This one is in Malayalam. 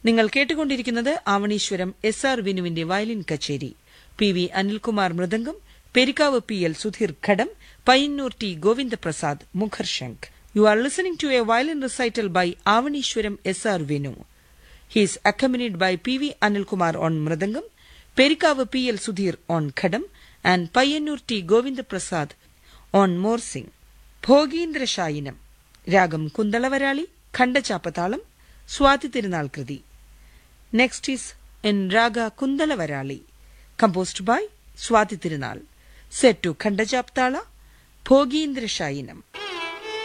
നിങ്ങൾ കേട്ടുകൊണ്ടിരിക്കുന്നത് ആവണീശ്വരം എസ് ആർ വിനുവിന്റെ വയലിൻ കച്ചേരി പി വി അനിൽകുമാർ മൃദംഗം പെരിക്കാവ് പി എൽ സുധീർ ഘടം പയ്യന്നൂർ ടി ഗോവിന്ദപ്രസാദ് മുഖർശങ്ക് you are listening to a violin recital by Avaneeswaram S R Vinu He is accompanied by P.V. Anilkumar on Mridangam, Perikavu P.L. Sudhir on Khadam, and Payyannur T. Govinda Prasad on Morsing. Bhogeendra Shayinam രാഗം കുന്തളവരാളി ഖണ്ഡചാപ്പതാളം സ്വാതി തിരുനാൾ കൃതി next is in raga Kuntalavarali composed by Swathi Thirunal set to ഖണ്ഡചാപ്താള ഭോഗീന്ദ്ര ശായിനം